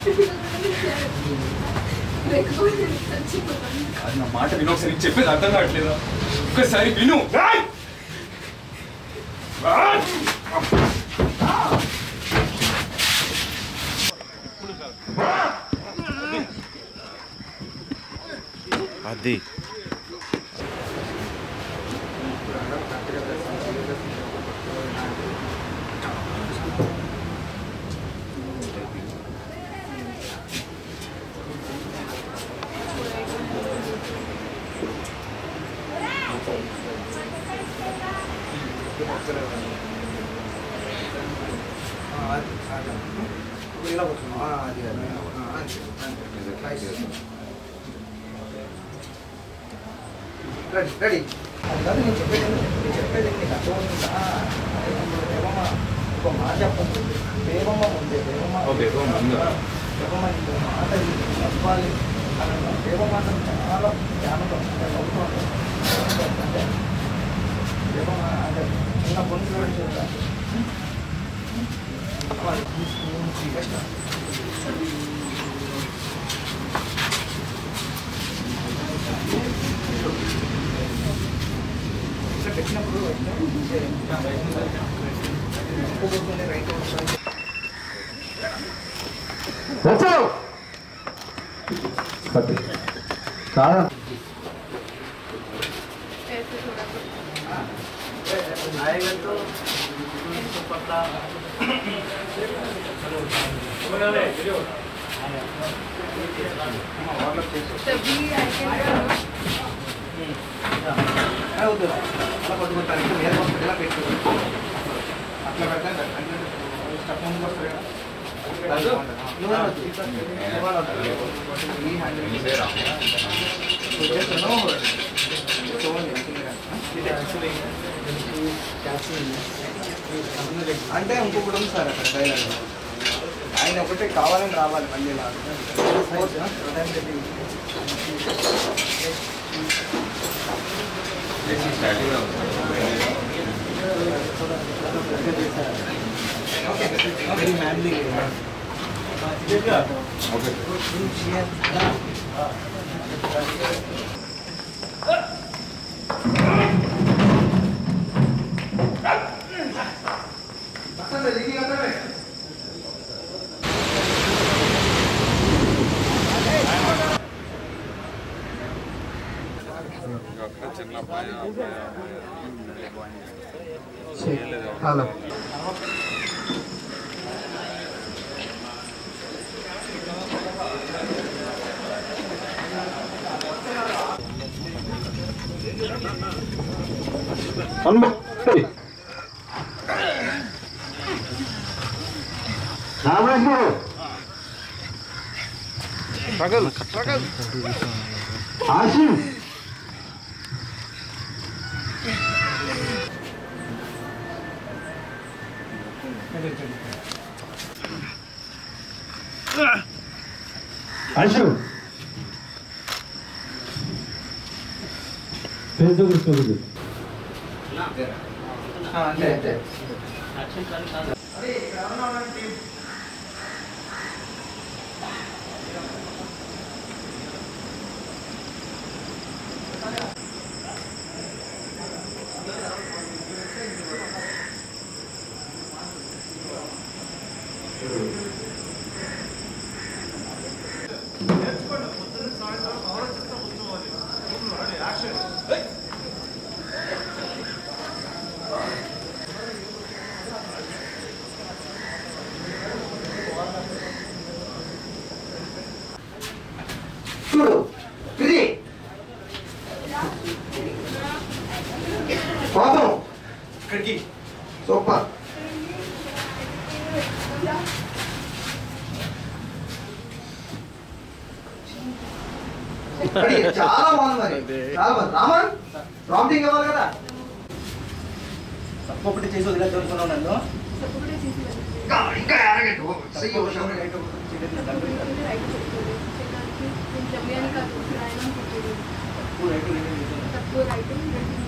అది నా మాట విను ఒకసారి నీకు చెప్పేది అర్థం కావట్లేదా ఒక్కసారి విను రాయ్! రాయ్! అది రెడీ రెడీ అది కాదు నేను చెప్పేది నేను చెప్పేది నీకు అర్థమవుతుందా దేవమ్మ ఒక మాట చెప్పండి దేవమ్మ ఉంది దేవమ్మ ఓ దేవమ్మ ఉందా? దేవమ్మ ఇంకో మాట ఇది చెప్పాలి అని దేవమ్మ అంటే చాలా జ్ఞానంతో అంటే నవ్వుతూ ఉంటుంది. అంటే దేవమ్మ అంటే చిన్న పొంది చూడండి ఇట్లా పెట్టినప్పుడు ఇంకొకటి రైట్ అవుతుంది కాదా అవుతుంది అలా కొట్టుకుంటారు ఇంకా వేరే వస్తుంది ఇలా పెట్టు అట్లా పెడతాను అంటే స్టెప్ ముందుకు వస్తుంది కదా అది బాగుంటుంది. నువ్వే వద్దు. నువ్వే వద్దు. ఈ హ్యాండిల్ నువ్వు చేస్తున్నావు. చూడండి, actually గా. అంటే ఇంకొకటి ఉంది సార్ అక్కడ డైలాగ్ ఆయన ఒకటే కావాలని రావాలి మళ్ళీ ఇలా వెరీ మ్యాన్లీ హలో ఆశిం ఆశు పేరు గుర్తు అంతే అంతే చూడు ఇది కోపం ఇక్కడికి సూపర్ ఇక్కడికి. చాలా బాగుంది మరి చాలా బాగుంది రామన్ ప్రాంప్టింగ్ ఇవ్వాలి కదా తప్పు ఒకటి చేసి వదిలేదు అనుకున్నావు నన్ను ఇంకా ఇంకా ఎరగట్టు చెయ్యి ఒక షవర్ రైట్ ఒక చేతులు దండం పెట్టాలి. తప్పు రైట్ రెండు చేతులు. తప్పు రైట్